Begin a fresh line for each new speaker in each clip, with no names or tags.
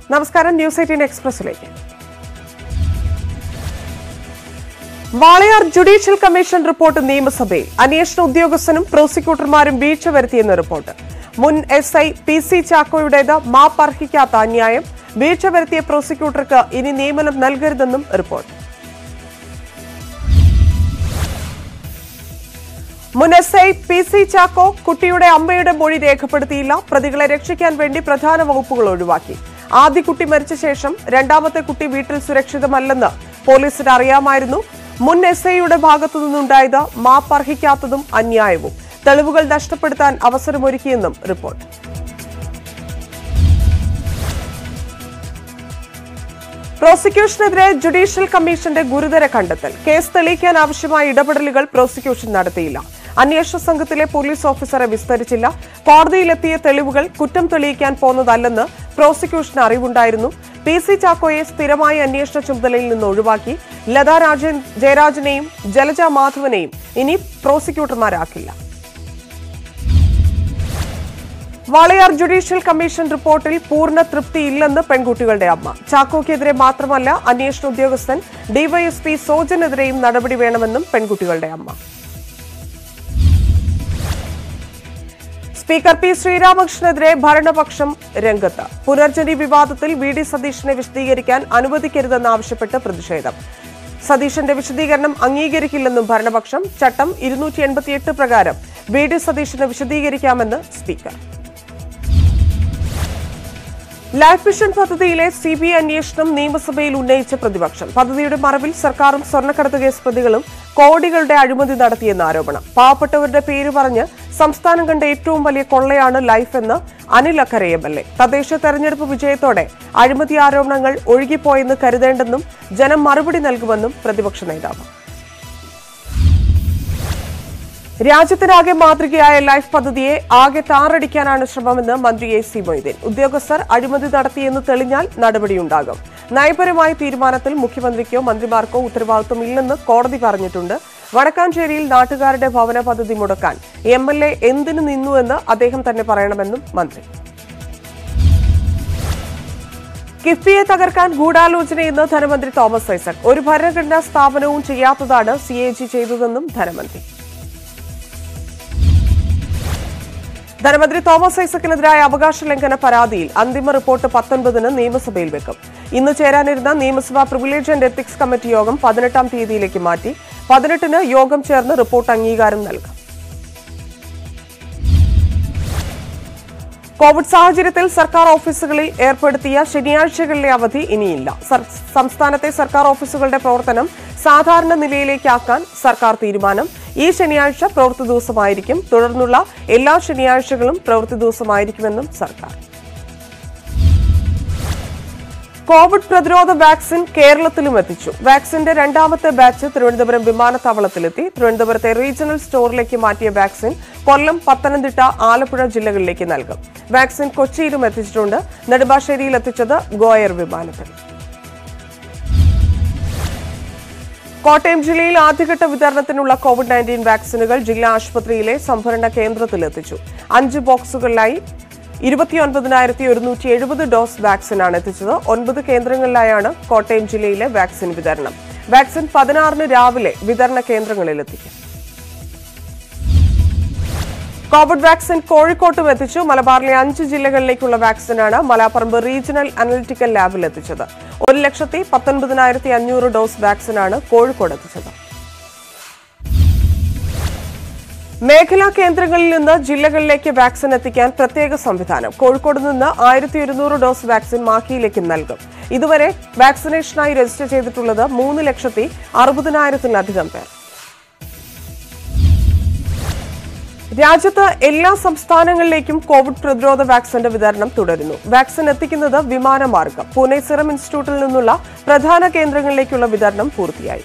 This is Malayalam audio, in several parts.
നമസ്കാരം ന്യൂസ് എയ്റ്റീൻ എക്സ്പ്രസിലേക്ക് വാളയാർ ജുഡീഷ്യൽ കമ്മീഷൻ റിപ്പോർട്ട് നിയമസഭയിൽ അന്വേഷണ ഉദ്യോഗസ്ഥനും പ്രോസിക്യൂട്ടർമാരും വീഴ്ച വരുത്തിയെന്ന് റിപ്പോർട്ട് മുൻ എസ് ഐ പി സി ചാക്കോയുടേത് മാപ്പർഹിക്കാത്ത അന്യായം വീഴ്ച വരുത്തിയ പ്രോസിക്യൂട്ടർക്ക് ഇനി നിയമനം നൽകരുതെന്നും റിപ്പോർട്ട് മുൻ S I P C Chacko കുട്ടിയുടെ അമ്മയുടെ മൊഴി രേഖപ്പെടുത്തിയില്ല പ്രതികളെ രക്ഷിക്കാൻ വേണ്ടി പ്രധാന വകുപ്പുകൾ ഒഴിവാക്കി ആദ്യ കുട്ടി മരിച്ച ശേഷം രണ്ടാമത്തെ കുട്ടി വീട്ടിൽ സുരക്ഷിതമല്ലെന്ന് പോലീസിന് അറിയാമായിരുന്നു മുൻ എസ് ഐയുടെ ഭാഗത്തു നിന്നുണ്ടായത് മാപ്പർഹിക്കാത്തതും അന്യായവും തെളിവുകൾ നഷ്ടപ്പെടുത്താൻ അവസരമൊരുക്കിയെന്നും റിപ്പോർട്ട് പ്രോസിക്യൂഷനെതിരെ ജുഡീഷ്യൽ കമ്മീഷന്റെ ഗുരുതര കണ്ടെത്തൽ കേസ് തെളിയിക്കാൻ ആവശ്യമായ ഇടപെടലുകൾ പ്രോസിക്യൂഷൻ നടത്തിയില്ല അന്വേഷണ സംഘത്തിലെ പോലീസ് ഓഫീസറെ വിസ്തരിച്ചില്ല കോടതിയിലെത്തിയ തെളിവുകൾ കുറ്റം തെളിയിക്കാൻ പോന്നതല്ലെന്ന് പ്രോസിക്യൂഷന് അറിവുണ്ടായിരുന്നു പി സി ചാക്കോയെ സ്ഥിരമായ അന്വേഷണ ചുമതലയിൽ നിന്ന് ഒഴിവാക്കി ലതാ രാജൻ ജയരാജനെയും ജലജ മാധവനെയും ഇനി പ്രോസിക്യൂട്ടർമാരാക്കില്ല വാളയാർ ജുഡീഷ്യൽ കമ്മീഷൻ റിപ്പോർട്ടിൽ പൂർണ്ണ തൃപ്തിയില്ലെന്ന് പെൺകുട്ടികളുടെ അമ്മ ചാക്കോയ്ക്കെതിരെ മാത്രമല്ല അന്വേഷണ ഉദ്യോഗസ്ഥൻ ഡിവൈഎസ്പി സോജനെതിരെയും നടപടി വേണമെന്നും പെൺകുട്ടികളുടെ അമ്മ സ്പീക്കർ പി ശ്രീരാമകൃഷ്ണനെതിരെ ഭരണപക്ഷം രംഗത്ത് പുനർജനി വിവാദത്തിൽ വി ഡി സതീഷിനെ വിശദീകരിക്കാൻ അനുവദിക്കരുതെന്നാവശ്യപ്പെട്ട് പ്രതിഷേധം സതീശന്റെ വിശദീകരണം അംഗീകരിക്കില്ലെന്നും ഭരണപക്ഷം ചട്ടം ഇരുന്നൂറ്റി എൺപത്തിയെട്ട് പ്രകാരം വി ഡി സതീഷിന് വിശദീകരിക്കാമെന്ന് സ്പീക്കർ ലൈഫ് മിഷൻ പദ്ധതിയിലെ സി ബി ഐ അന്വേഷണം നിയമസഭയിൽ ഉന്നയിച്ച പ്രതിപക്ഷം പദ്ധതിയുടെ മറവിൽ സർക്കാരും സ്വർണ്ണക്കടത്ത് കേസ് പ്രതികളും കോടികളുടെ അഴിമതി നടത്തിയെന്ന ആരോപണം പാവപ്പെട്ടവരുടെ പേര് പറഞ്ഞ് സംസ്ഥാനം കണ്ട ഏറ്റവും വലിയ കൊള്ളയാണ് ലൈഫ് എന്ന് അനിൽ അക്കരെ എം എൽ എ തദ്ദേശ തെരഞ്ഞെടുപ്പ് വിജയത്തോടെ അഴിമതി ആരോപണങ്ങൾ ഒഴുകിപ്പോയെന്ന് കരുതേണ്ടെന്നും ജനം മറുപടി നൽകുമെന്നും പ്രതിപക്ഷ നേതാവ് രാജ്യത്തിനാകെ മാതൃകയായ ലൈഫ് പദ്ധതിയെ ആകെ താറടിക്കാനാണ് ശ്രമമെന്ന് മന്ത്രി എ സി മൊയ്തീൻ ഉദ്യോഗസ്ഥർ അഴിമതി നടത്തിയെന്ന് തെളിഞ്ഞാൽ നടപടിയുണ്ടാകും നയപരമായ തീരുമാനത്തിൽ മുഖ്യമന്ത്രിക്കോ മന്ത്രിമാർക്കോ ഉത്തരവാദിത്വമില്ലെന്ന് കോടതി പറഞ്ഞിട്ടുണ്ട് വടക്കാഞ്ചേരിയിൽ നാട്ടുകാരുടെ ഭവന പദ്ധതി മുടക്കാൻ എം എൽ എ എന്തിനു നിന്നുവെന്ന് അദ്ദേഹം തന്നെ പറയണമെന്നും മന്ത്രി കിഫ്ബിയെ തകർക്കാൻ ഗൂഢാലോചനയെന്ന് ധനമന്ത്രി തോമസ് ഐസക് ഒരു ഭരണഘടനാ സ്ഥാപനവും ചെയ്യാത്തതാണ് സി എ ജി ചെയ്തതെന്നും ധനമന്ത്രി ധനമന്ത്രി തോമസ് ഐസക്കിനെതിരായ അവകാശ ലംഘന പരാതിയിൽ അന്തിമ റിപ്പോർട്ട് പത്തൊൻപതിന് നിയമസഭയിൽ വെക്കും ഇന്ന് ചേരാനിരുന്ന നിയമസഭാ പ്രിവിലേജ് ആൻഡ് എത്തിക്സ് കമ്മിറ്റി യോഗം പതിനെട്ടാം തീയതിയിലേക്ക് മാറ്റി പതിനെട്ടിന് യോഗം ചേർന്ന് റിപ്പോർട്ട് അംഗീകാരം നൽകും കോവിഡ് സാഹചര്യത്തിൽ സർക്കാർ ഓഫീസുകളിൽ ഏർപ്പെടുത്തിയ ശനിയാഴ്ചകളിലെ അവധി ഇനിയില്ല സർ- സംസ്ഥാനത്തെ സർക്കാർ ഓഫീസുകളുടെ പ്രവർത്തനം സാധാരണ നിലയിലേക്കാക്കാൻ സർക്കാർ തീരുമാനം ഈ ശനിയാഴ്ച പ്രവൃത്തി ദിവസമായിരിക്കും തുടർന്നുള്ള എല്ലാ ശനിയാഴ്ചകളും പ്രവൃത്തി ദിവസമായിരിക്കുമെന്നും സർക്കാർ കോവിഡ് പ്രതിരോധ വാക്സിൻ കേരളത്തിലും എത്തിച്ചു വാക്സിന്റെ രണ്ടാമത്തെ ബാച്ച് തിരുവനന്തപുരം വിമാനത്താവളത്തിലെത്തി തിരുവനന്തപുരത്തെ റീജിയണൽ സ്റ്റോറിലേക്ക് മാറ്റിയ വാക്സിൻ കൊല്ലം പത്തനംതിട്ട ആലപ്പുഴ ജില്ലകളിലേക്ക് നൽകും വാക്സിൻ കൊച്ചിയിലും എത്തിച്ചിട്ടുണ്ട് നെടുമ്പാശ്ശേരിയിൽ എത്തിച്ചത് ഗോയർ വിമാനത്തിൽ കോട്ടയം ജില്ലയിൽ ആദ്യഘട്ട വിതരണത്തിനുള്ള കോവിഡ് നയൻറ്റീൻ വാക്സിനുകൾ ജില്ലാ ആശുപത്രിയിലെ സംഭരണ കേന്ദ്രത്തിൽ എത്തിച്ചു അഞ്ച് ബോക്സുകളിലായി ഇരുപത്തിയൊൻപതിനായിരത്തി ഒരുന്നൂറ്റി എഴുപത് ഡോസ് വാക്സിനാണ് എത്തിച്ചത് ഒൻപത് കേന്ദ്രങ്ങളിലായാണ് കോട്ടയം ജില്ലയിലെ വാക്സിൻ വിതരണം വാക്സിൻ പതിനാറിന് രാവിലെ വിതരണ കേന്ദ്രങ്ങളിൽ എത്തിക്കും കോവിഡ് വാക്സിൻ കോഴിക്കോട്ടും എത്തിച്ചു മലബാറിലെ അഞ്ച് ജില്ലകളിലേക്കുള്ള വാക്സിനാണ് മലാപ്പറമ്പ് റീജിയണൽ അനലിറ്റിക്കൽ ലാബിൽ എത്തിച്ചത് ഒരു ലക്ഷത്തി പത്തൊൻപതിനായിരത്തി അഞ്ഞൂറ് ഡോസ് വാക്സിനാണ് കോഴിക്കോട് എത്തിച്ചത് മേഖലാ കേന്ദ്രങ്ങളിൽ നിന്ന് ജില്ലകളിലേക്ക് വാക്സിൻ എത്തിക്കാൻ പ്രത്യേക സംവിധാനം കോഴിക്കോട് നിന്ന് ആയിരത്തി ഒരുന്നൂറ് ഡോസ് വാക്സിൻ മാക്കിയിലേക്ക് നൽകും ഇതുവരെ വാക്സിനേഷനായി രജിസ്റ്റർ ചെയ്തിട്ടുള്ളത് മൂന്ന് ലക്ഷത്തി അറുപതിനായിരത്തിലധികം പേർ രാജ്യത്ത് എല്ലാ സംസ്ഥാനങ്ങളിലേക്കും കോവിഡ് പ്രതിരോധ വാക്സിന്റെ വിതരണം തുടരുന്നു വാക്സിൻ എത്തിക്കുന്നത് വിമാനമാർഗം പൂനെ സിറം ഇൻസ്റ്റിറ്റ്യൂട്ടിൽ നിന്നുള്ള പ്രധാന കേന്ദ്രങ്ങളിലേക്കുള്ള വിതരണം പൂർത്തിയായി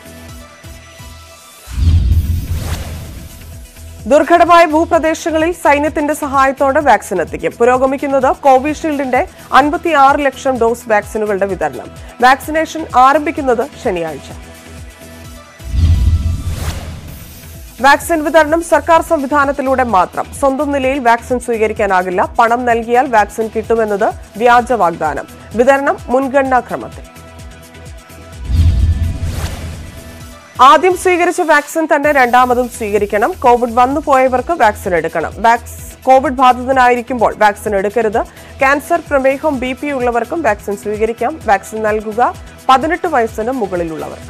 ദുർഘടമായ ഭൂപ്രദേശങ്ങളിൽ സൈന്യത്തിന്റെ സഹായത്തോടെ വാക്സിൻ എത്തിക്കും പുരോഗമിക്കുന്നത് കോവിഷീൽഡിന്റെ അൻപത്തിയാറ് ലക്ഷം ഡോസ് വാക്സിനുകളുടെ വിതരണം വാക്സിനേഷൻ ആരംഭിക്കുന്നത് ശനിയാഴ്ച വാക്സിൻ വിതരണം സർക്കാർ സംവിധാനത്തിലൂടെ മാത്രം സ്വന്തം നിലയിൽ വാക്സിൻ സ്വീകരിക്കാനാകില്ല പണം നൽകിയാൽ വാക്സിൻ കിട്ടുമെന്നത് വ്യാജ വാഗ്ദാനം വിതരണം മുൻഗണനാക്രമത്തിൽ ആദ്യം സ്വീകരിച്ച വാക്സിൻ തന്നെ രണ്ടാമതും സ്വീകരിക്കണം കോവിഡ് വന്നു പോയവർക്ക് വാക്സിൻ എടുക്കണം വാക്സ് കോവിഡ് ബാധിതനായിരിക്കുമ്പോൾ വാക്സിൻ എടുക്കരുത് ക്യാൻസർ പ്രമേഹം ബി പി ഉള്ളവർക്കും വാക്സിൻ സ്വീകരിക്കാം വാക്സിൻ നൽകുക പതിനെട്ട് വയസ്സിന് മുകളിലുള്ളവർക്ക്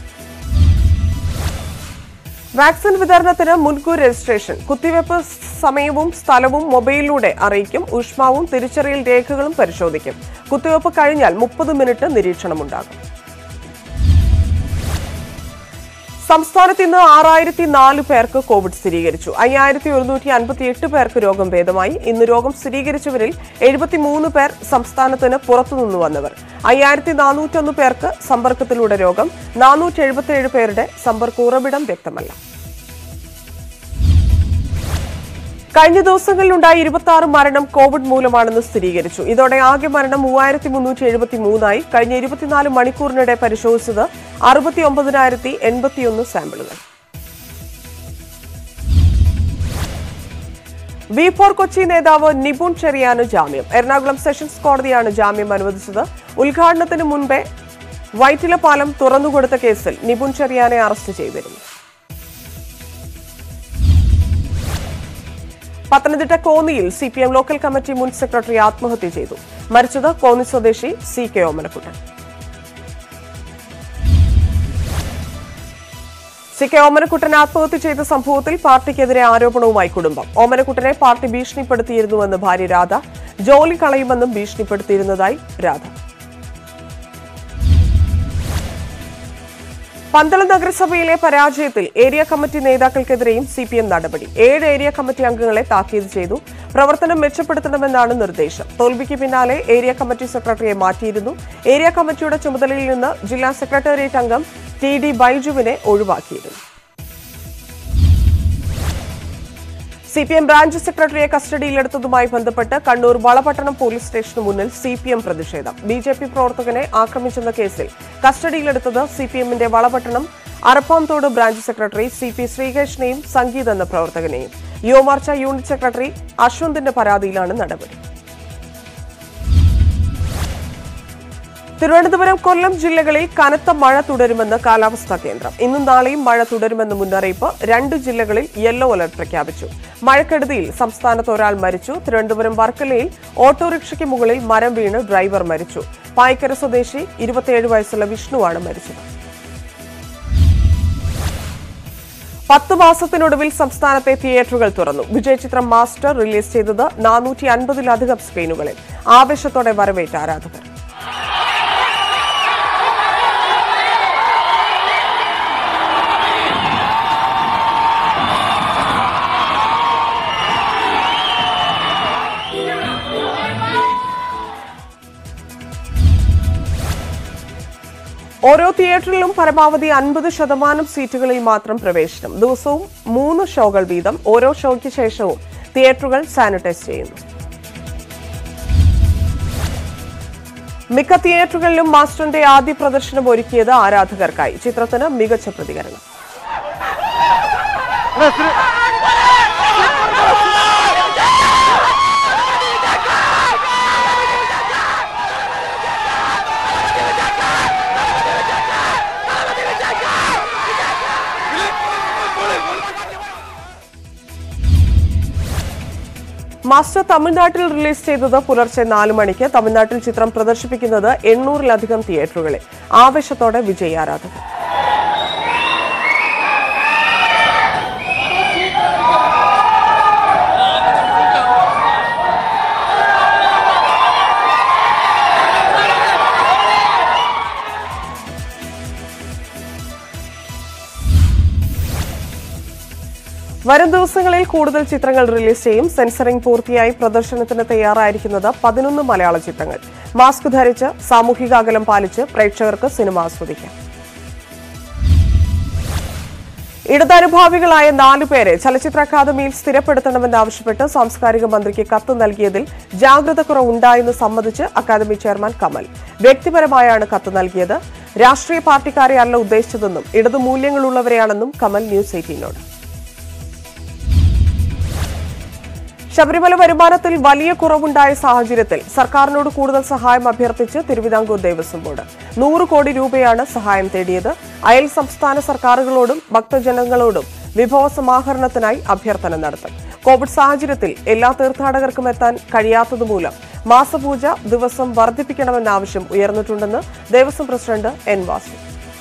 വാക്സിൻ വിതരണത്തിന് മുൻകൂർ രജിസ്ട്രേഷൻ കുത്തിവയ്പ് സമയവും സ്ഥലവും മൊബൈലിലൂടെ അറിയിക്കും ഊഷ്മാവും തിരിച്ചറിയൽ രേഖകളും പരിശോധിക്കും കുത്തിവയ്പ് കഴിഞ്ഞാൽ മുപ്പത് മിനിറ്റ് നിരീക്ഷണമുണ്ടാകും സംസ്ഥാനത്ത് ഇന്ന് ആറായിരത്തി നാല് പേർക്ക് കോവിഡ് സ്ഥിരീകരിച്ചു അയ്യായിരത്തി ഒരുന്നൂറ്റി അൻപത്തി എട്ട് പേർക്ക് രോഗം ഭേദമായി ഇന്ന് രോഗം സ്ഥിരീകരിച്ചവരിൽ എഴുപത്തിമൂന്ന് പേർ സംസ്ഥാനത്തിന് പുറത്തുനിന്ന് വന്നവർ അയ്യായിരത്തി നാനൂറ്റൊന്ന് പേർക്ക് സമ്പർക്കത്തിലൂടെ രോഗം നാനൂറ്റി എഴുപത്തിയേഴ് പേരുടെ സമ്പർക്ക ഉറവിടം വ്യക്തമല്ല കഴിഞ്ഞ ദിവസങ്ങളിലുണ്ടായ ഇരുപത്തി ആറ് മരണം കോവിഡ് മൂലമാണെന്ന് സ്ഥിരീകരിച്ചു ഇതോടെ ആകെ മരണം മൂവായിരത്തി മുന്നൂറ്റി എഴുപത്തി മൂന്നായി കഴിഞ്ഞ ഇരുപത്തിനാല് മണിക്കൂറിനിടെ പരിശോധിച്ചത് അറുപത്തി ഒമ്പതിനായിരത്തി എൺപത്തിയൊന്ന് സാമ്പിളുകൾ വി ഫോർ കൊച്ചി നേതാവ് നിപുൺ ചെറിയാന് ജാമ്യം എറണാകുളം സെഷൻസ് കോടതിയാണ് ജാമ്യം അനുവദിച്ചത് ഉദ്ഘാടനത്തിന് മുൻപേ വൈറ്റില പാലം തുറന്നുകൊടുത്ത കേസിൽ നിപുൺ ചെറിയാനെ അറസ്റ്റ് ചെയ്തിരുന്നു പത്തനംതിട്ട കോന്നിയിൽ C P M local committee മുൻ സെക്രട്ടറി ആത്മഹത്യ ചെയ്തു മരിച്ചത് കോന്നി സ്വദേശി C K Omanakuttan C K Omanakuttan ആത്മഹത്യ ചെയ്ത സംഭവത്തിൽ പാർട്ടിക്കെതിരെ ആരോപണവുമായി കുടുംബം ഓമനക്കുട്ടനെ പാർട്ടി ഭീഷണിപ്പെടുത്തിയിരുന്നുവെന്ന് ഭാര്യ രാധ ജോലി കളയുമെന്നും ഭീഷണിപ്പെടുത്തിയിരുന്നതായി രാധ പന്തളം നഗരസഭയിലെ പരാജയത്തിൽ ഏരിയ കമ്മിറ്റി നേതാക്കൾക്കെതിരെയും സി പി എം നടപടി ഏഴ് ഏരിയ കമ്മിറ്റി അംഗങ്ങളെ താക്കീത് ചെയ്തു പ്രവർത്തനം മെച്ചപ്പെടുത്തണമെന്നാണ് നിർദ്ദേശം തോൽവിക്ക് പിന്നാലെ ഏരിയ കമ്മിറ്റി സെക്രട്ടറിയെ മാറ്റിയിരുന്നു ഏരിയ കമ്മിറ്റിയുടെ ചുമതലയിൽ നിന്ന് ജില്ലാ സെക്രട്ടേറിയറ്റ് അംഗം ടി ഡി ബൈജുവിനെ ഒഴിവാക്കിയിരുന്നു സി പി എം ബ്രാഞ്ച് സെക്രട്ടറിയെ കസ്റ്റഡിയിലെടുത്തതുമായി ബന്ധപ്പെട്ട് കണ്ണൂർ വളപട്ടണം പോലീസ് സ്റ്റേഷന് മുന്നിൽ സി പി എം പ്രതിഷേധം ബി ജെ പി പ്രവർത്തകനെ ആക്രമിച്ചെന്ന കേസിൽ കസ്റ്റഡിയിലെടുത്തത് സി പി എമ്മിന്റെ Valapattanam Arappamthodu branch secretary C P ശ്രീകൃഷ്ണനെയും സംഗീത് എന്ന പ്രവർത്തകനെയും യുവമോർച്ച യൂണിറ്റ് സെക്രട്ടറി അശ്വന്തിന്റെ പരാതിയിലാണ് നടപടി തിരുവനന്തപുരം കൊല്ലം ജില്ലകളിൽ കനത്ത മഴ തുടരുമെന്ന് കാലാവസ്ഥാ കേന്ദ്രം ഇന്നും നാളെയും മഴ തുടരുമെന്ന് മുന്നറിയിപ്പ് രണ്ട് ജില്ലകളിൽ യെല്ലോ അലർട്ട് പ്രഖ്യാപിച്ചു മഴക്കെടുതിയിൽ സംസ്ഥാനത്ത് ഒരാൾ മരിച്ചു തിരുവനന്തപുരം വർക്കലയിൽ ഓട്ടോറിക്ഷയ്ക്ക് മുകളിൽ മരം വീണ് ഡ്രൈവർ മരിച്ചു പായ്ക്കര സ്വദേശി ഇരുപത്തിയേഴ് വയസ്സുള്ള വിഷ്ണുവാണ് മരിച്ചത് പത്ത് മാസത്തിനൊടുവിൽ സംസ്ഥാനത്തെ തിയേറ്ററുകൾ തുറന്നു വിജയചിത്രം മാസ്റ്റർ റിലീസ് ചെയ്തത് നാനൂറ്റി അൻപതിലധികം സ്ക്രീനുകളിൽ ആവേശത്തോടെ വരവേറ്റ ആരാധകർ ഓരോ തിയേറ്ററിലും പരമാവധി അൻപത് ശതമാനം സീറ്റുകളിൽ മാത്രം പ്രവേശനം ദിവസവും മൂന്ന് ഷോകൾ വീതം ഓരോ ഷോയ്ക്ക് ശേഷവും തിയേറ്ററുകൾ സാനിറ്റൈസ് ചെയ്യുന്നു മിക്ക തിയേറ്ററുകളിലും മാസ്റ്ററിന്റെ ആദ്യ പ്രദർശനം ഒരുക്കിയത് ആരാധകർക്കായി ചിത്രത്തിന് മികച്ച പ്രതികരണം മാസ്റ്റർ തമിഴ്നാട്ടിൽ റിലീസ് ചെയ്തത് പുലർച്ചെ നാല് മണിക്ക് തമിഴ്നാട്ടിൽ ചിത്രം പ്രദർശിപ്പിക്കുന്നത് എണ്ണൂറിലധികം തിയേറ്ററുകളിൽ ആവേശത്തോടെ വിജയ് ആരാധകർ വരും ദിവസങ്ങളിൽ കൂടുതൽ ചിത്രങ്ങൾ റിലീസ് ചെയ്യും സെൻസറിംഗ് പൂർത്തിയായി പ്രദർശനത്തിന് തയ്യാറായിരിക്കുന്നത് പതിനൊന്ന് മലയാള ചിത്രങ്ങൾ മാസ്ക് ധരിച്ച് സാമൂഹിക അകലം പാലിച്ച് പ്രേക്ഷകർക്ക് സിനിമ ആസ്വദിക്കാം ഇടതനുഭാവികളായ നാലു പേരെ ചലച്ചിത്ര അക്കാദമിയിൽ സ്ഥിരപ്പെടുത്തണമെന്നാവശ്യപ്പെട്ട് സാംസ്കാരിക മന്ത്രിക്ക് കത്ത് നൽകിയതിൽ ജാഗ്രത കുറവുണ്ടായെന്ന് സമ്മതിച്ച് അക്കാദമി ചെയർമാൻ കമൽ വ്യക്തിപരമായാണ് കത്ത് നൽകിയത് രാഷ്ട്രീയ പാർട്ടിക്കാരെ അല്ല ഉദ്ദേശിച്ചതെന്നും ഇടതു മൂല്യങ്ങളുള്ളവരെയാണെന്നും കമൽ ന്യൂസ് എയ്റ്റീനോട് ശബരിമല വരുമാനത്തിൽ വലിയ കുറവുണ്ടായ സാഹചര്യത്തിൽ സർക്കാരിനോട് കൂടുതൽ സഹായം അഭ്യർത്ഥിച്ച് തിരുവിതാംകൂർ ദേവസ്വം ബോർഡ് നൂറ് കോടി രൂപയാണ് സഹായം തേടിയത് അയൽ സംസ്ഥാന സർക്കാരുകളോടും ഭക്തജനങ്ങളോടും വിഭവ സമാഹരണത്തിനായി അഭ്യർത്ഥന നടത്തും കോവിഡ് സാഹചര്യത്തിൽ എല്ലാ തീർത്ഥാടകർക്കും എത്താൻ കഴിയാത്തതുമൂലം മാസപൂജ ദിവസം വർദ്ധിപ്പിക്കണമെന്ന ആവശ്യം ഉയർന്നിട്ടുണ്ടെന്ന് ദേവസ്വം പ്രസിഡന്റ് എൻ വാസു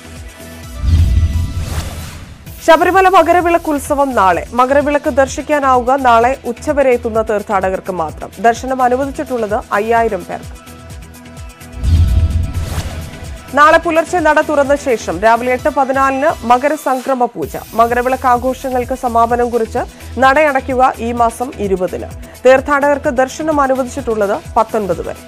ശബരിമല മകരവിളക്ക് ഉത്സവം നാളെ മകരവിളക്ക് ദർശിക്കാനാവുക നാളെ ഉച്ചവരെ എത്തുന്ന തീർത്ഥാടകർക്ക് മാത്രം ദർശനം അനുവദിച്ചിട്ടുള്ളത് അയ്യായിരം പേർക്ക് നാളെ പുലർച്ചെ നട തുറന്ന ശേഷം രാവിലെ എട്ട് പതിനാലിന് മകരസംക്രമ പൂജ മകരവിളക്ക് ആഘോഷങ്ങൾക്ക് സമാപനം കുറിച്ച് നടയടയ്ക്കുക ഈ മാസം ഇരുപതിന് തീർത്ഥാടകർക്ക് ദർശനം അനുവദിച്ചിട്ടുള്ളത് പത്തൊൻപത് വരെ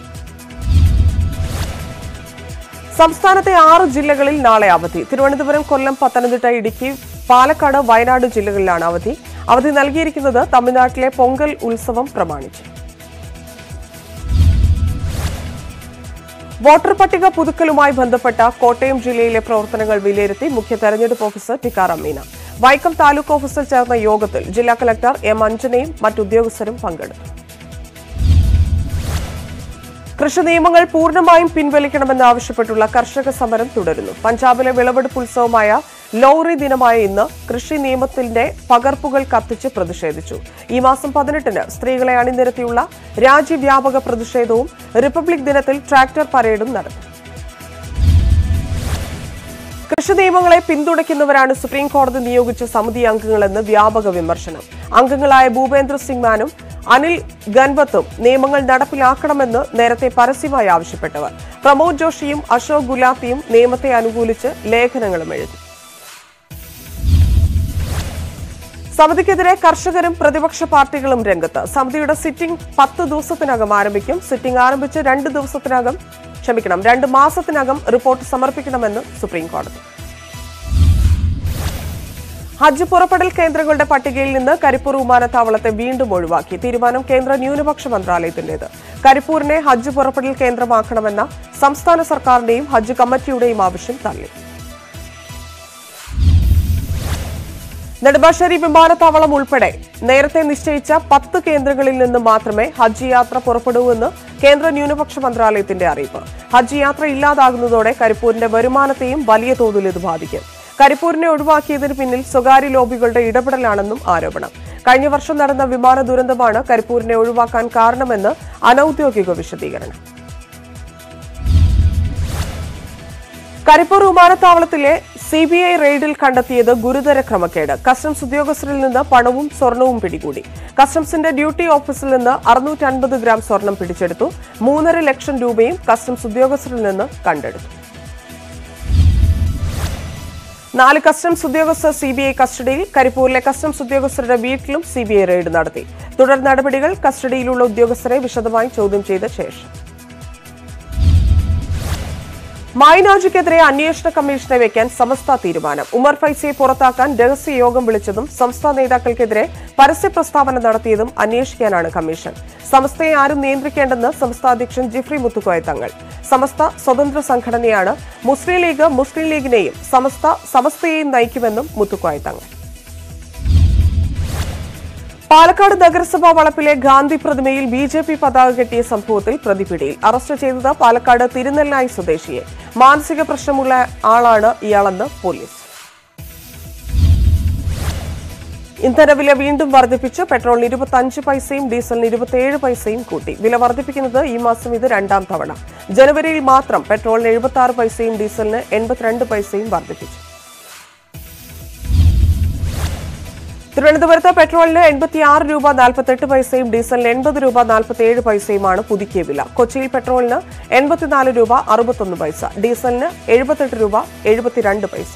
സംസ്ഥാനത്തെ ആറ് ജില്ലകളിൽ നാളെ അവധി തിരുവനന്തപുരം കൊല്ലം പത്തനംതിട്ട ഇടുക്കി പാലക്കാട് വയനാട് ജില്ലകളിലാണ് അവധി അവധി നൽകിയിരിക്കുന്നത് തമിഴ്നാട്ടിലെ പൊങ്കൽ ഉത്സവം പ്രമാണിച്ച് വോട്ടർ പട്ടിക പുതുക്കലുമായി ബന്ധപ്പെട്ട കോട്ടയം ജില്ലയിലെ പ്രവർത്തനങ്ങൾ വിലയിരുത്തി മുഖ്യ തെരഞ്ഞെടുപ്പ് ഓഫീസർ ടിക്കാറാം മീന വൈക്കം താലൂക്ക് ഓഫീസിൽ ചേർന്ന യോഗത്തിൽ ജില്ലാ കളക്ടർ എം അഞ്ജനയും മറ്റുദ്യോഗസ്ഥരും പങ്കെടുത്തു കൃഷി നിയമങ്ങൾ പൂർണ്ണമായും പിൻവലിക്കണമെന്നാവശ്യപ്പെട്ടുള്ള കർഷക സമരം തുടരുന്നു പഞ്ചാബിലെ വിളവെടുപ്പ് ഉത്സവമായ ലോറി ദിനമായ ഇന്ന് കൃഷി നിയമത്തിന്റെ പകർപ്പുകൾ കത്തിച്ച് പ്രതിഷേധിച്ചു ഈ മാസം പതിനെട്ടിന് സ്ത്രീകളെ അണിനിരത്തിയുള്ള രാജ്യവ്യാപക പ്രതിഷേധവും റിപ്പബ്ലിക് ദിനത്തിൽ ട്രാക്ടർ പരേഡും നടന്നു കൃഷി നിയമങ്ങളെ പിന്തുണയ്ക്കുന്നവരാണ് സുപ്രീം കോടതി നിയോഗിച്ച സമിതി അംഗങ്ങളെന്ന് വ്യാപക വിമർശനം അംഗങ്ങളായ ഭൂപേന്ദ്ര സിംഗ് മാനും അനിൽ ഗൻവത്തും നിയമങ്ങൾ നടപ്പിലാക്കണമെന്ന് നേരത്തെ പരസ്യമായി ആവശ്യപ്പെട്ടവർ പ്രമോദ് ജോഷിയും അശോക് ഗുലാത്തിയും നിയമത്തെ അനുകൂലിച്ച് ലേഖനങ്ങളും എഴുതി സമിതിക്കെതിരെ കർഷകരും പ്രതിപക്ഷ പാർട്ടികളും രംഗത്ത് സമിതിയുടെ സിറ്റിംഗ് പത്ത് ദിവസത്തിനകം ആരംഭിക്കും സിറ്റിംഗ് ആരംഭിച്ച് രണ്ട് ദിവസത്തിനകം ക്ഷമിക്കണം രണ്ട് മാസത്തിനകം റിപ്പോർട്ട് സമർപ്പിക്കണമെന്ന് സുപ്രീം കോടതി ഹജ്ജ് പുറപ്പെടൽ കേന്ദ്രങ്ങളുടെ പട്ടികയിൽ നിന്ന് കരിപ്പൂർ വിമാനത്താവളത്തെ വീണ്ടും ഒഴിവാക്കി തീരുമാനം കേന്ദ്ര ന്യൂനപക്ഷ മന്ത്രാലയത്തിന്റേത് കരിപ്പൂരിനെ ഹജ്ജ് പുറപ്പെടൽ കേന്ദ്രമാക്കണമെന്ന സംസ്ഥാന സർക്കാരിന്റെയും ഹജ്ജ് കമ്മിറ്റിയുടെയും ആവശ്യം തള്ളി നെടുമ്പാശ്ശേരി വിമാനത്താവളം ഉൾപ്പെടെ നേരത്തെ നിശ്ചയിച്ച പത്ത് കേന്ദ്രങ്ങളിൽ നിന്ന് മാത്രമേ ഹജ്ജ് യാത്ര പുറപ്പെടൂവെന്ന് കേന്ദ്ര ന്യൂനപക്ഷ മന്ത്രാലയത്തിന്റെ അറിയിപ്പ് ഹജ്ജ് യാത്ര ഇല്ലാതാകുന്നതോടെ കരിപ്പൂരിന്റെ വരുമാനത്തെയും വലിയ തോതിൽ ഇത് ബാധിക്കും കരിപ്പൂരിനെ ഒഴിവാക്കിയതിന് പിന്നിൽ സ്വകാര്യ ലോബികളുടെ ഇടപെടലാണെന്നും ആരോപണം കഴിഞ്ഞ വർഷം നടന്ന വിമാന ദുരന്തമാണ് കരിപ്പൂരിനെ ഒഴിവാക്കാൻ കാരണമെന്ന് അനൌദ്യോഗിക വിശദീകരണം കരിപ്പൂർ വിമാനത്താവളത്തിലെ സി ബി ഐ റെയ്ഡിൽ കണ്ടെത്തിയത് ഗുരുതര ക്രമക്കേട് കസ്റ്റംസ് ഉദ്യോഗസ്ഥരിൽ നിന്ന് പണവും സ്വർണവും പിടികൂടി കസ്റ്റംസിന്റെ ഡ്യൂട്ടി ഓഫീസിൽ നിന്ന് അറുന്നൂറ്റി അൻപത് ഗ്രാം സ്വർണം പിടിച്ചെടുത്തു മൂന്നര ലക്ഷം രൂപയും കസ്റ്റംസ് ഉദ്യോഗസ്ഥരിൽ നിന്ന് കണ്ടെടുത്തു നാല് കസ്റ്റംസ് ഉദ്യോഗസ്ഥർ സി ബി ഐ കസ്റ്റഡിയിൽ കരിപ്പൂരിലെ കസ്റ്റംസ് ഉദ്യോഗസ്ഥരുടെ വീട്ടിലും സി ബി ഐ റെയ്ഡ് നടത്തി തുടർ നടപടികൾ കസ്റ്റഡിയിലുള്ള ഉദ്യോഗസ്ഥരെ വിശദമായി ചോദ്യം ചെയ്ത ശേഷം മായനാജിക്കെതിരെ അന്വേഷണ കമ്മീഷനെ വെക്കാൻ സമസ്ത തീരുമാനം ഉമർ ഫൈസിയെ പുറത്താക്കാൻ രഹസ്യ യോഗം വിളിച്ചതും സംസ്ഥാന നേതാക്കൾക്കെതിരെ പരസ്യ പ്രസ്താവന നടത്തിയതും അന്വേഷിക്കാനാണ് കമ്മീഷൻ സമസ്തയെ ആരും നിയന്ത്രിക്കേണ്ടെന്ന് സംസ്ഥാന അധ്യക്ഷൻ ജിഫ്രി മുത്തുക്കോയ തങ്ങൾ സമസ്ത സ്വതന്ത്ര സംഘടനയാണ് മുസ്ലിം ലീഗ് മുസ്ലിം ലീഗിനെയും സമസ്ത സമസ്തയെയും നയിക്കുമെന്നും മുത്തുക്കോയ തങ്ങൾ പാലക്കാട് നഗരസഭാ വളപ്പിലെ ഗാന്ധി പ്രതിമയിൽ ബി ജെ പി പതാക കെട്ടിയ സംഭവത്തിൽ പ്രതിപിടിയിൽ അറസ്റ്റ് ചെയ്തത് പാലക്കാട് തിരുനെല്ലായി സ്വദേശിയെ മാനസിക പ്രശ്നമുള്ള ആളാണ് ഇയാളെന്ന് പോലീസ് ഇന്ധനവില വീണ്ടും വർദ്ധിപ്പിച്ച് പെട്രോളിന് ഇരുപത്തഞ്ച് പൈസയും ഡീസലിന് ഇരുപത്തിയേഴ് പൈസയും കൂട്ടി വില വർദ്ധിപ്പിക്കുന്നത് ഈ മാസം ഇത് രണ്ടാം തവണ ജനുവരിയിൽ മാത്രം പെട്രോളിന് എഴുപത്തി ആറ് പൈസയും ഡീസലിന് എൺപത്തിരണ്ട് പൈസയും വർദ്ധിപ്പിച്ചു തിരുവനന്തപുരത്ത് പെട്രോളിന് എൺപത്തിയാറ് രൂപ നാൽപ്പത്തെട്ട് പൈസയും ഡീസലിന് എൺപത് രൂപ നാൽപ്പത്തിയേഴ് പൈസയുമാണ് പുതുക്കിയ വില കൊച്ചിയിൽ പെട്രോളിന് എൺപത്തിനാല് രൂപ അറുപത്തൊന്ന് പൈസ ഡീസലിന് എഴുപത്തെട്ട് രൂപ എഴുപത്തിരണ്ട് പൈസ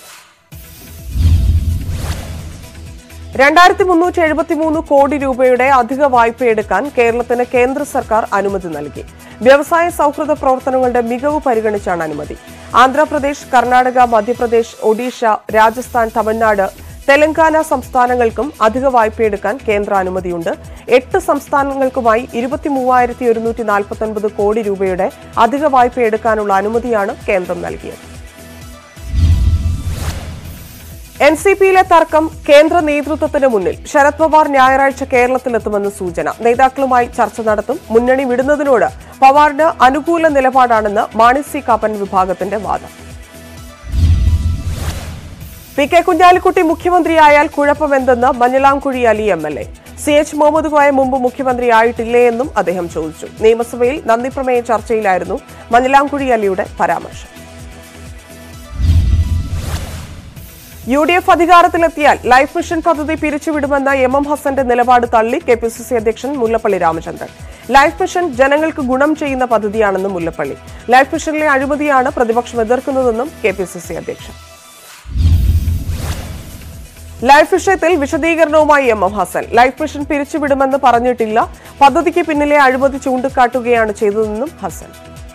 രണ്ടായിരത്തി മുന്നൂറ്റി എഴുപത്തിമൂന്ന് കോടി രൂപയുടെ അധിക വായ്പയെടുക്കാൻ കേരളത്തിന് കേന്ദ്ര സർക്കാർ അനുമതി നൽകി വ്യവസായ സൗഹൃദ പ്രവർത്തനങ്ങളുടെ മികവ് പരിഗണിച്ചാണ് അനുമതി ആന്ധ്രാപ്രദേശ് കർണാടക മധ്യപ്രദേശ് ഒഡീഷ രാജസ്ഥാൻ തമിഴ്നാട് തെലങ്കാന സംസ്ഥാനങ്ങൾക്കും അധിക വായ്പയെടുക്കാൻ കേന്ദ്ര അനുമതിയുണ്ട് എട്ട് സംസ്ഥാനങ്ങൾക്കുമായി ഇരുപത്തി മൂവായിരത്തി ഒരുന്നൂറ്റി നാൽപ്പത്തൊൻപത് കോടി രൂപയുടെ അധിക വായ്പയെടുക്കാനുള്ള അനുമതിയാണ് കേന്ദ്രം നൽകിയത് എൻ സി പിയിലെ തർക്കം കേന്ദ്ര നേതൃത്വത്തിന് മുന്നിൽ ശരത് പവാർ ഞായറാഴ്ച കേരളത്തിലെത്തുമെന്ന് സൂചന നേതാക്കളുമായി ചർച്ച നടത്തും മുന്നണി വിടുന്നതിനോട് പവാറിന് അനുകൂല നിലപാടാണെന്ന് മാണി സി കാപ്പൻ വിഭാഗത്തിന്റെ വാദം പി കെ കുഞ്ഞാലിക്കുട്ടി മുഖ്യമന്ത്രിയായാൽ കുഴപ്പമെന്തെന്ന് Manjalamkuzhi Ali M L A C H Muhammed Koya മുമ്പ് മുഖ്യമന്ത്രിയായിട്ടില്ലേ എന്നും അദ്ദേഹം ചോദിച്ചു നിയമസഭയിൽ നന്ദിപ്രമേയ ചർച്ചയിലായിരുന്നു മഞ്ഞളാംകുഴി അലിയുടെ പരാമർശം യു ഡി എഫ് അധികാരത്തിലെത്തിയാൽ ലൈഫ് മിഷൻ പദ്ധതി പിരിച്ചുവിടുമെന്ന എം എം ഹസന്റെ നിലപാട് തള്ളി കെ പി സി സി അധ്യക്ഷൻ മുല്ലപ്പള്ളി രാമചന്ദ്രൻ ലൈഫ് മിഷൻ ജനങ്ങൾക്ക് ഗുണം ചെയ്യുന്ന പദ്ധതിയാണെന്നും മുല്ലപ്പള്ളി ലൈഫ് മിഷനിലെ അഴിമതിയാണ് പ്രതിപക്ഷം എതിർക്കുന്നതെന്നും കെ പി സി സി അധ്യക്ഷൻ ലൈഫ് വിഷയത്തിൽ വിശദീകരണവുമായി M M Hassan life mission പിരിച്ചുവിടുമെന്ന് പറഞ്ഞിട്ടില്ല പദ്ധതിക്ക് പിന്നിലെ അഴിമതി ചൂണ്ടിക്കാട്ടുകയാണ് ചെയ്തതെന്നും ഹസൻ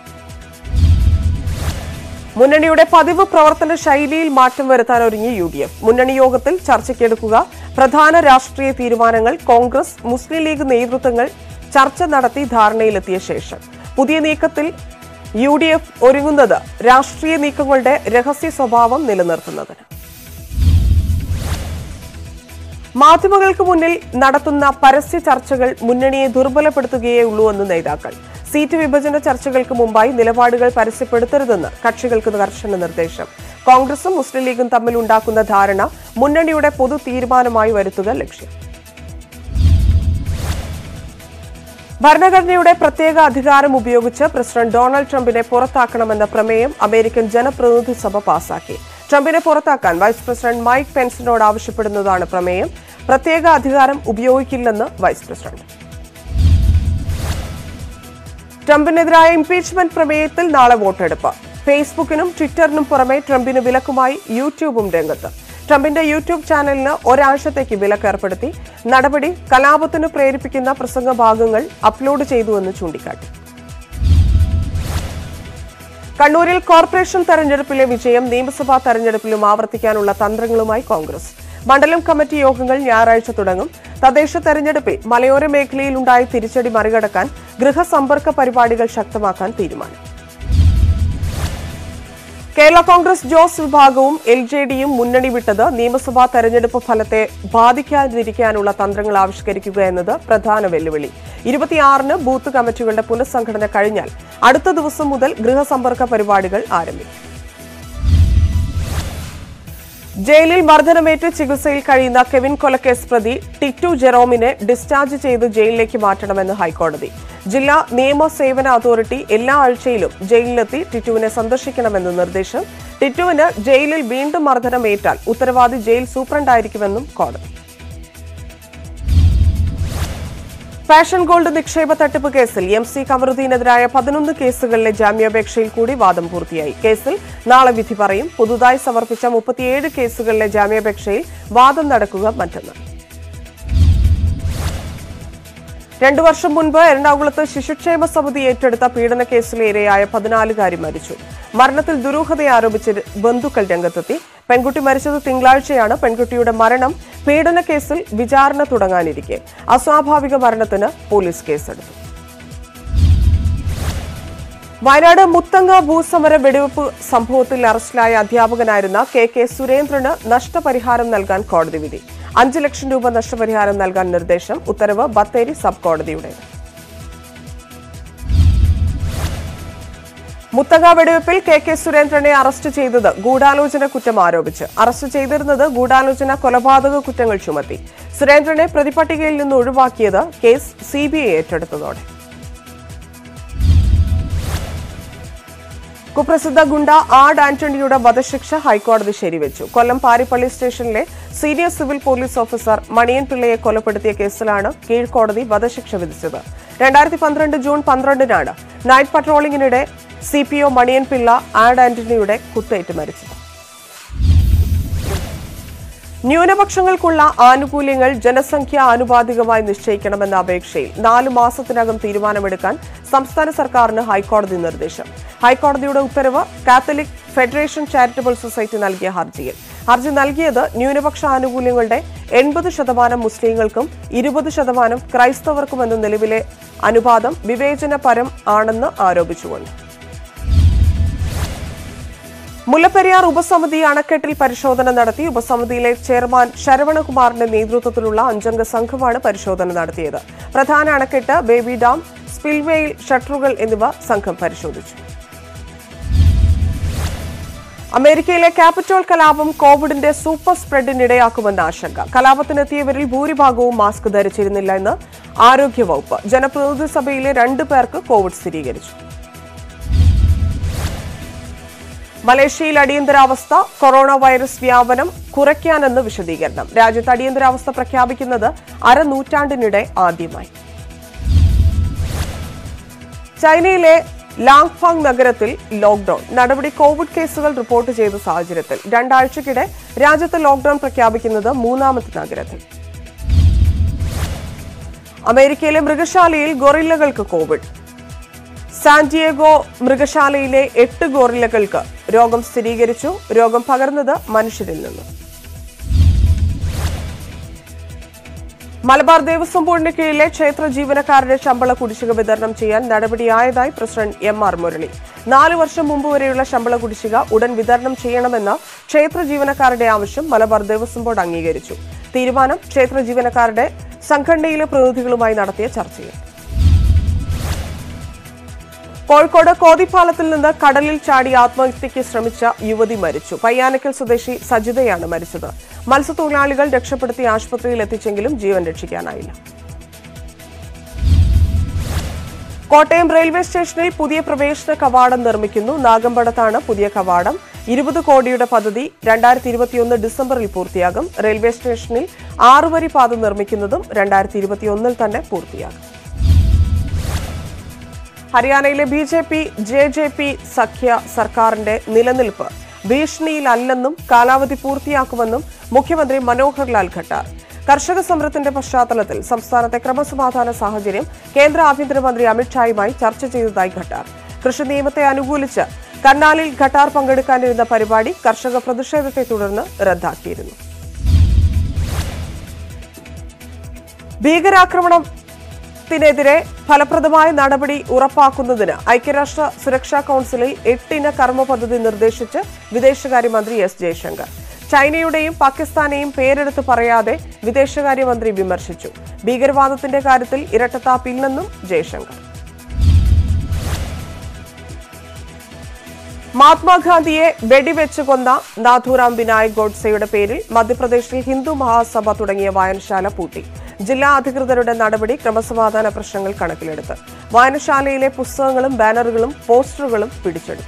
മുന്നണിയുടെ പതിവ് പ്രവർത്തന ശൈലിയിൽ മാറ്റം വരുത്താൻ ഒരുങ്ങി യു ഡി എഫ് മുന്നണി യോഗത്തിൽ ചർച്ചയ്ക്കെടുക്കുക പ്രധാന രാഷ്ട്രീയ തീരുമാനങ്ങൾ കോൺഗ്രസ് മുസ്ലിം ലീഗ് നേതൃത്വങ്ങൾ ചർച്ച നടത്തി ധാരണയിലെത്തിയ ശേഷം പുതിയ നീക്കത്തിൽ യു ഡി എഫ് ഒരുങ്ങുന്നത് രാഷ്ട്രീയ നീക്കങ്ങളുടെ രഹസ്യ സ്വഭാവം നിലനിർത്തുന്നതിന് മാധ്യമങ്ങൾക്ക് മുന്നിൽ നടത്തുന്ന പരസ്യ ചർച്ചകൾ മുന്നണിയെ ദുർബലപ്പെടുത്തുകയേ ഉള്ളൂ എന്ന് നേതാക്കൾ സീറ്റ് വിഭജന ചർച്ചകൾക്ക് മുമ്പായി നിലപാടുകൾ പരസ്യപ്പെടുത്തരുതെന്ന് കക്ഷികൾക്ക് കർശന നിർദ്ദേശം കോൺഗ്രസും മുസ്ലിം ലീഗും തമ്മിൽ ഉണ്ടാക്കുന്ന ധാരണ മുന്നണിയുടെ പൊതു തീരുമാനമായി വരുത്തുക ലക്ഷ്യം ഭരണഘടനയുടെ പ്രത്യേക അധികാരം ഉപയോഗിച്ച് പ്രസിഡന്റ് ഡൊണാൾഡ് ട്രംപിനെ പുറത്താക്കണമെന്ന പ്രമേയം അമേരിക്കൻ ജനപ്രതിനിധി സഭ പാസാക്കി ട്രംപിനെ പുറത്താക്കാൻ വൈസ് പ്രസിഡന്റ് മൈക്ക് പെൻസിനോട് ആവശ്യപ്പെടുന്നതാണ് പ്രമേയം പ്രത്യേക അധികാരം ഉപയോഗിക്കില്ലെന്ന് വൈസ് പ്രസിഡന്റ് ട്രംപിനെതിരായ ഇംപീച്ച്മെന്റ് പ്രമേയത്തിൽ നാളെ വോട്ടെടുപ്പ് ഫേസ്ബുക്കിനും ട്വിറ്ററിനും പുറമെ ട്രംപിന് വിലക്കുമായി യൂട്യൂബും രംഗത്ത് ട്രംപിന്റെ യൂട്യൂബ് ചാനലിന് ഒരാഴ്ചത്തേക്ക് വിലക്ക് ഏർപ്പെടുത്തി നടപടി കലാപത്തിന് പ്രേരിപ്പിക്കുന്ന പ്രസംഗ ഭാഗങ്ങൾ അപ്ലോഡ് ചെയ്തുവെന്ന് ചൂണ്ടിക്കാട്ടി കണ്ണൂരിൽ കോർപ്പറേഷൻ തെരഞ്ഞെടുപ്പിലെ വിജയം നിയമസഭാ തെരഞ്ഞെടുപ്പിലും ആവർത്തിക്കാനുള്ള തന്ത്രങ്ങളുമായി കോൺഗ്രസ് മണ്ഡലം കമ്മിറ്റി യോഗങ്ങൾ ഞായറാഴ്ച തുടങ്ങും തദ്ദേശ തെരഞ്ഞെടുപ്പിൽ മലയോര മേഖലയിൽ ഉണ്ടായ തിരിച്ചടി മറികടക്കാൻ ഗൃഹസമ്പർക്ക പരിപാടികൾ ശക്തമാക്കാൻ തീരുമാനം കേരള കോൺഗ്രസ് ജോസ് വിഭാഗവും എൽ ജെ ഡിയും മുന്നണി വിട്ടത് നിയമസഭാ തെരഞ്ഞെടുപ്പ് ഫലത്തെ ബാധിക്കാതിരിക്കാനുള്ള തന്ത്രങ്ങൾ ആവിഷ്കരിക്കുക എന്നത് പ്രധാന വെല്ലുവിളി ഇരുപത്തിയാറിന് ബൂത്ത് കമ്മിറ്റികളുടെ പുനഃസംഘടന കഴിഞ്ഞാൽ അടുത്ത ദിവസം മുതൽ ഗൃഹസമ്പർക്ക പരിപാടികൾ ആരംഭിക്കും ജയിലിൽ മർദ്ദനമേറ്റ് ചികിത്സയിൽ കഴിയുന്ന കെവിൻ കൊലക്കേസ് പ്രതി ടിറ്റു ജെറോമിനെ ഡിസ്ചാർജ് ചെയ്ത് ജയിലിലേക്ക് മാറ്റണമെന്ന് ഹൈക്കോടതി ജില്ലാ നിയമ സേവന അതോറിറ്റി എല്ലാ ആഴ്ചയിലും ജയിലിലെത്തി ടിറ്റുവിനെ സന്ദർശിക്കണമെന്ന് നിർദ്ദേശം ടിറ്റുവിന് ജയിലിൽ വീണ്ടും മർദ്ദനമേറ്റാൽ ഉത്തരവാദി ജയിൽ സൂപ്രണ്ടായിരിക്കുമെന്നും കോടതി ഫാഷൻ ഗോൾഡ് നിക്ഷേപ തട്ടിപ്പ് കേസിൽ എം സി കമറുദ്ദീനെതിരായ പതിനൊന്ന് കേസുകളിലെ ജാമ്യാപേക്ഷയിൽ കൂടി വാദം പൂർത്തിയായി കേസിൽ നാളെ വിധി പറയും പുതുതായി സമർപ്പിച്ച മുപ്പത്തിയേഴ് കേസുകളിലെ ജാമ്യാപേക്ഷയിൽ വാദം നടക്കുക മറ്റന്നാൾ രണ്ടു വർഷം മുൻപ് എറണാകുളത്ത് ശിശുക്ഷേമ സമിതി ഏറ്റെടുത്ത പീഡന കേസിലെ ഇരയായ പതിനാലുകാരി മരിച്ചു മരണത്തിൽ ദുരൂഹത ആരോപിച്ച് ബന്ധുക്കൾ രംഗത്തെത്തി പെൺകുട്ടി മരിച്ചത് തിങ്കളാഴ്ചയാണ് പെൺകുട്ടിയുടെ മരണം പീഡന കേസിൽ വിചാരണ തുടങ്ങാനിരിക്കെ അസ്വാഭാവിക മരണത്തിന് പോലീസ് കേസെടുത്തു വയനാട് മുത്തങ്ങ ഭൂസമര വെടിവെപ്പ് സംഭവത്തിൽ അറസ്റ്റിലായ അധ്യാപകനായിരുന്ന കെ കെ സുരേന്ദ്രന് നഷ്ടപരിഹാരം നൽകാൻ കോടതി വിധി അഞ്ച് ലക്ഷം രൂപ നഷ്ടപരിഹാരം നൽകാൻ നിർദ്ദേശം ഉത്തരവ് ബത്തേരി സബ് കോടതിയുടേത് മുത്തങ്ങ വെടിവെപ്പിൽ കെ കെ സുരേന്ദ്രനെ അറസ്റ്റ് ചെയ്തത് ഗൂഢാലോചന കുറ്റം ആരോപിച്ച് അറസ്റ്റ് ചെയ്തിരുന്നത് ഗൂഢാലോചന കൊലപാതക കുറ്റങ്ങൾ ചുമത്തി സുരേന്ദ്രനെ പ്രതിപട്ടികയിൽ നിന്ന് ഒഴിവാക്കിയത് കേസ് സിബിഐ ഏറ്റെടുത്തതോടെ കുപ്രസിദ്ധ ഗുണ്ട ആഡ് ആന്റണിയുടെ വധശിക്ഷ ഹൈക്കോടതി ശരിവെച്ചു കൊല്ലം പാരിപ്പള്ളി സ്റ്റേഷനിലെ senior civil police officer Maniyan പിള്ളയെ കൊലപ്പെടുത്തിയ കേസിലാണ് കീഴ്ക്കോടതി വധശിക്ഷ വിധിച്ചത് രണ്ടായിരത്തി പന്ത്രണ്ട് ജൂൺ പന്ത്രണ്ടിനാണ് നൈറ്റ് പട്രോളിംഗിനിടെ C P O Maniyan Pillai ആഡ് ആന്റണിയുടെ കുത്തേറ്റ് മരിച്ചത് ന്യൂനപക്ഷങ്ങൾക്കുള്ള ആനുകൂല്യങ്ങൾ ജനസംഖ്യ ആനുപാതികമായി നിശ്ചയിക്കണമെന്ന അപേക്ഷയിൽ നാലു മാസത്തിനകം തീരുമാനമെടുക്കാൻ സംസ്ഥാന സർക്കാരിന് ഹൈക്കോടതി നിർദ്ദേശം ഹൈക്കോടതിയുടെ ഉത്തരവ് കാത്തലിക് ഫെഡറേഷൻ ചാരിറ്റബിൾ സൊസൈറ്റി നൽകിയ ഹർജിയിൽ ഹർജി നൽകിയത് ന്യൂനപക്ഷ ആനുകൂല്യങ്ങളുടെ എൺപത് ശതമാനം മുസ്ലിങ്ങൾക്കും ഇരുപത് ശതമാനം ക്രൈസ്തവർക്കുമെന്ന നിലവിലെ അനുപാതം വിവേചനപരം ആണെന്ന് ആരോപിച്ചുകൊണ്ട് മുല്ലപ്പെരിയാർ ഉപസമിതി അണക്കെട്ടിൽ പരിശോധന നടത്തി ഉപസമിതിയിലെ ചെയർമാൻ ശരവണകുമാറിന്റെ നേതൃത്വത്തിലുള്ള അഞ്ചംഗ സംഘമാണ് പരിശോധന നടത്തിയത് പ്രധാന അണക്കെട്ട് ബേബി ഡാം സ്പിൽവേയിൽ ഷട്ടറുകൾ എന്നിവ സംഘം പരിശോധിച്ചു അമേരിക്കയിലെ ക്യാപിറ്റോൾ കലാപം കോവിഡിന്റെ സൂപ്പർ സ്പ്രെഡിനിടയാക്കുമെന്ന ആശങ്ക കലാപത്തിനെത്തിയവരിൽ ഭൂരിഭാഗവും മാസ്ക് ധരിച്ചിരുന്നില്ല എന്ന് ആരോഗ്യവകുപ്പ് ജനപ്രതിനിധി സഭയിലെ രണ്ടു പേർക്ക് കോവിഡ് സ്ഥിരീകരിച്ചു മലേഷ്യയിൽ അടിയന്തരാവസ്ഥ കൊറോണ വൈറസ് വ്യാപനം കുറയ്ക്കാനെന്ന് വിശദീകരണം രാജ്യത്ത് അടിയന്തരാവസ്ഥ പ്രഖ്യാപിക്കുന്നത് അരനൂറ്റാണ്ടിനിടെ ആദ്യമായി ചൈനയിലെ ലാങ്ഫാങ് നഗരത്തിൽ ലോക്ഡൌൺ നടപടി കോവിഡ് കേസുകൾ റിപ്പോർട്ട് ചെയ്ത സാഹചര്യത്തിൽ രണ്ടാഴ്ചക്കിടെ രാജ്യത്ത് ലോക്ഡൌൺ പ്രഖ്യാപിക്കുന്നത് മൂന്നാമത്തെ നഗരത്തിൽ അമേരിക്കയിലെ മൃഗശാലയിൽ ഗൊറില്ലകൾക്ക് കോവിഡ് സാന്റിയേഗോ മൃഗശാലയിലെ എട്ട് ഗോറില്ലകൾക്ക് രോഗം സ്ഥിരീകരിച്ചു രോഗം പകർന്നത് മനുഷ്യരിൽ നിന്ന് മലബാർ ദേവസ്വം ബോർഡിന് കീഴിലെ ക്ഷേത്ര ജീവനക്കാരുടെ ശമ്പള കുടിശ്ശിക വിതരണം ചെയ്യാൻ നടപടിയായതായി പ്രസിഡന്റ് എം ആർ മുരളി നാല് വർഷം മുമ്പ് വരെയുള്ള ശമ്പള കുടിശ്ശിക ഉടൻ വിതരണം ചെയ്യണമെന്ന ക്ഷേത്ര ജീവനക്കാരുടെ ആവശ്യം മലബാർ ദേവസ്വം ബോർഡ് അംഗീകരിച്ചു തീരുമാനം ക്ഷേത്ര ജീവനക്കാരുടെ സംഘടനയിലെ പ്രതിനിധികളുമായി നടത്തിയ ചർച്ചയിൽ കോഴിക്കോട് കോതിപ്പാലത്തിൽ നിന്ന് കടലിൽ ചാടി ആത്മഹത്യയ്ക്ക് ശ്രമിച്ച യുവതി മരിച്ചു പയ്യാനക്കൽ സ്വദേശി സജിതയാണ് മരിച്ചത് മത്സ്യത്തൊഴിലാളികൾ രക്ഷപ്പെടുത്തി ആശുപത്രിയിൽ എത്തിച്ചെങ്കിലും ജീവൻ രക്ഷിക്കാനായില്ല കോട്ടയം റെയിൽവേ സ്റ്റേഷനിൽ പുതിയ പ്രവേശന കവാടം നിർമ്മിക്കുന്നു നാഗമ്പടത്താണ് പുതിയ കവാടം ഇരുപത് കോടിയുടെ പദ്ധതി രണ്ടായിരത്തി ഇരുപത്തിയൊന്ന് ഡിസംബറിൽ പൂർത്തിയാകും റെയിൽവേ സ്റ്റേഷനിൽ ആറുവരി പാത നിർമ്മിക്കുന്നതും രണ്ടായിരത്തി ഇരുപത്തിയൊന്നിൽ തന്നെ പൂർത്തിയാകും ഹരിയാനയിലെ B J P J J P സഖ്യ സർക്കാരിന്റെ നിലനിൽപ്പ് ഭീഷണിയിലല്ലെന്നും കാലാവധി പൂർത്തിയാക്കുമെന്നും മുഖ്യമന്ത്രി മനോഹർ ലാൽ ഖട്ടാർ കർഷക സമരത്തിന്റെ പശ്ചാത്തലത്തിൽ സംസ്ഥാനത്തെ ക്രമസമാധാന സാഹചര്യം കേന്ദ്ര ആഭ്യന്തരമന്ത്രി അമിത്ഷായുമായി ചർച്ച ചെയ്തതായി ഖട്ടാർ കൃഷി നിയമത്തെ അനുകൂലിച്ച് കർണാലിൽ ഖട്ടാർ പങ്കെടുക്കാനിരുന്ന പരിപാടി കർഷക പ്രതിഷേധത്തെ തുടർന്ന് റദ്ദാക്കിയിരുന്നു ഭീകരാക്രമണത്തിനെതിരെ ഫലപ്രദമായ നടപടി ഉറപ്പാക്കുന്നതിന് ഐക്യരാഷ്ട്ര സുരക്ഷാ കൌൺസിലിൽ എട്ടിന കർമ്മ പദ്ധതി നിർദ്ദേശിച്ച് വിദേശകാര്യമന്ത്രി എസ് ജയശങ്കർ ചൈനയുടെയും പാകിസ്ഥാനെയും പേരെടുത്ത് പറയാതെ വിദേശകാര്യമന്ത്രി വിമർശിച്ചു ഭീകരവാദത്തിന്റെ കാര്യത്തിൽ ഇരട്ടത്താപ്പില്ലെന്നും ജയശങ്കർ മഹാത്മാഗാന്ധിയെ വെടിവെച്ച് കൊന്ന നാഥുറാം വിനായക് ഗോഡ്സെയുടെ പേരിൽ മധ്യപ്രദേശിൽ ഹിന്ദു മഹാസഭ തുടങ്ങിയ വായനശാല പൂട്ടി ജില്ലാ അധികൃതരുടെ നടപടി ക്രമസമാധാന പ്രശ്നങ്ങൾ കണക്കിലെടുത്ത് വായനശാലയിലെ പുസ്തകങ്ങളും ബാനറുകളും പോസ്റ്ററുകളും പിടിച്ചെടുത്തു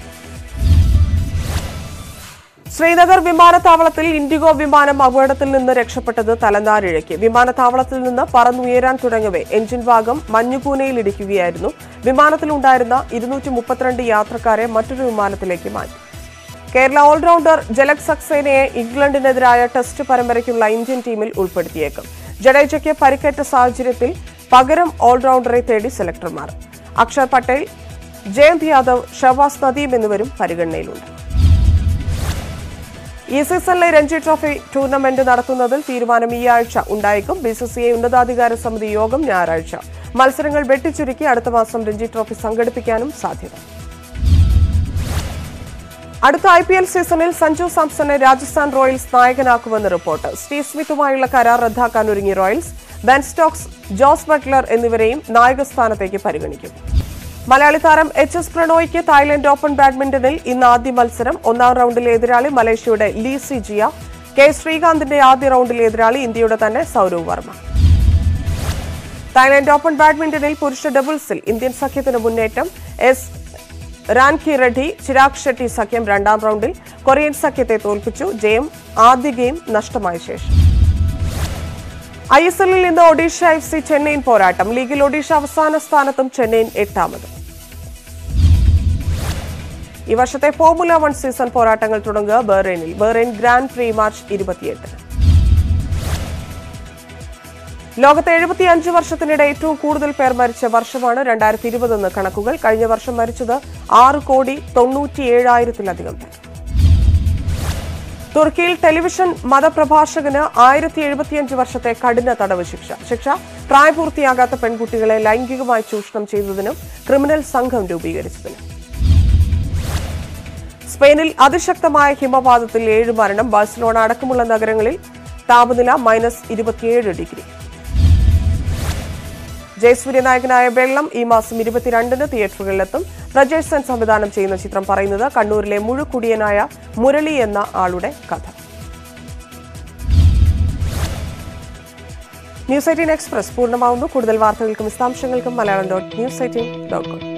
ശ്രീനഗർ വിമാനത്താവളത്തിൽ ഇൻഡിഗോ വിമാനം അപകടത്തിൽ നിന്ന് രക്ഷപ്പെട്ടത് തലനാരിഴയ്ക്ക് വിമാനത്താവളത്തിൽ നിന്ന് പറന്നുയരാൻ തുടങ്ങവെ എഞ്ചിൻ ഭാഗം മഞ്ഞുകൂനയിൽ ഇടിക്കുകയായിരുന്നു വിമാനത്തിലുണ്ടായിരുന്ന ഇരുന്നൂറ്റി മുപ്പത്തിരണ്ട് യാത്രക്കാരെ മറ്റൊരു വിമാനത്തിലേക്ക് മാറ്റി കേരള ഓൾറൗണ്ടർ ജലക് സക്സേനയെ ഇംഗ്ലണ്ടിനെതിരായ ടെസ്റ്റ് പരമ്പരയ്ക്കുള്ള ഇന്ത്യൻ ടീമിൽ ഉൾപ്പെടുത്തിയേക്കും ജഡേജയ്ക്ക് പരിക്കേറ്റ സാഹചര്യത്തിൽ പകരം ഓൾറൗണ്ടറെ തേടി സെലക്ടർമാർ അക്ഷർ പട്ടേൽ ജയന്ത് യാദവ് ഷവാസ് നദീം എന്നിവരും പരിഗണനയിലുണ്ട് ഈ സീസണിലെ രഞ്ജി ട്രോഫി ടൂർണമെന്റ് നടത്തുന്നതിൽ തീരുമാനം ഈ ആഴ്ച ഉണ്ടായേക്കും ബി സി സി ഐ ഉന്നതാധികാര സമിതി യോഗം ഞായറാഴ്ച മത്സരങ്ങൾ വെട്ടിച്ചുരുക്കി അടുത്ത മാസം രഞ്ജി ട്രോഫി സംഘടിപ്പിക്കാനും സാധ്യത അടുത്ത ഐ പി എൽ സീസണിൽ സഞ്ജു സാംസണെ രാജസ്ഥാൻ റോയൽസ് നായകനാക്കുമെന്ന് റിപ്പോർട്ട് സ്റ്റീവ് സ്മിത്തുമായുള്ള കരാർ റദ്ദാക്കാൻ ഒരുങ്ങി Royals Ben Stokes Jose Buttler എന്നിവരെയും നായകസ്ഥാനത്തേക്ക് പരിഗണിക്കും മലയാളി താരം എച്ച് എസ് പ്രണോയ്ക്ക് തായ്ലൻഡ് ഓപ്പൺ ബാഡ്മിന്റണിൽ ഇന്ന് ആദ്യ മത്സരം ഒന്നാം റൗണ്ടിലെ എതിരാളി മലേഷ്യയുടെ ലീ സി ജിയ കെ ശ്രീകാന്തിന്റെ ആദ്യ റൗണ്ടിലെ എതിരാളി ഇന്ത്യയുടെ തന്നെ സൗരവ് വർമ്മ തായ്ലൻഡ് ഓപ്പൺ ബാഡ്മിന്റണിൽ പുരുഷ ഡബിൾസിൽ ഇന്ത്യൻ സഖ്യത്തിന് മുന്നേറ്റം എസ് റാൻകി റെഡ്ഡി ചിരാഗ് ഷെട്ടി സഖ്യം രണ്ടാം റൗണ്ടിൽ കൊറിയൻ സഖ്യത്തെ തോൽപ്പിച്ചു ജയം ആദ്യ ഗെയിം നഷ്ടമായ ശേഷം ഐ എസ് എല്ലിൽ ഇന്ന് ഒഡീഷ എഫ് സി ചെന്നൈയിൻ പോരാട്ടം ലീഗിൽ ഒഡീഷ അവസാന സ്ഥാനത്തും ചെന്നൈയിൻ എട്ടാമത് ഈ വർഷത്തെ ഫോർമുല വൺ സീസൺ പോരാട്ടങ്ങൾ തുടങ്ങുക ബഹ്റൈനിൽ ബഹ്റൈൻ ഗ്രാൻഡ് പ്രീ മാർച്ച് ഇരുപത്തിയെട്ടിന് ലോകത്തെ എഴുപത്തിയഞ്ച് വർഷത്തിനിടെ ഏറ്റവും കൂടുതൽ പേർ മരിച്ച വർഷമാണ് രണ്ടായിരത്തി ഇരുപതെന്ന് കണക്കുകൾ കഴിഞ്ഞ വർഷം മരിച്ചത് ആറ് കോടി തൊണ്ണൂറ്റിയേഴായിരത്തിലധികം പേർ തുർക്കിയിൽ ടെലിവിഷൻ മതപ്രഭാഷകന് ആയിരത്തി എഴുപത്തിയഞ്ച് വർഷത്തെ കഠിന തടവ് ശിക്ഷ ശിക്ഷ പ്രായപൂർത്തിയാകാത്ത പെൺകുട്ടികളെ ലൈംഗികമായി ചൂഷണം ചെയ്തതിനും ക്രിമിനൽ സംഘം രൂപീകരിച്ചതിനും സ്പെയിനിൽ അതിശക്തമായ ഹിമപാതത്തിൽ ഏഴ് മരണം ബാഴ്സലോണ അടക്കമുള്ള നഗരങ്ങളിൽ താപനില മൈനസ് ഇരുപത്തിയേഴ് ഡിഗ്രി ജയസൂര്യ നായകനായ വെള്ളം ഈ മാസം ഇരുപത്തിരണ്ടിന് തിയേറ്ററുകളിലെത്തും പ്രജേഷ് സെൻ സംവിധാനം ചെയ്യുന്ന ചിത്രം പറയുന്നത് കണ്ണൂരിലെ മുഴുക്കുടിയനായ മുരളി എന്ന ആളുടെ കഥ ന്യൂസ് എയ്റ്റീൻ എക്സ്പ്രസ് പൂർണ്ണമാവുന്നു കൂടുതൽ വാർത്തകൾക്കും വിശദാംശങ്ങൾക്കും Malayalam dot news eighteen dot com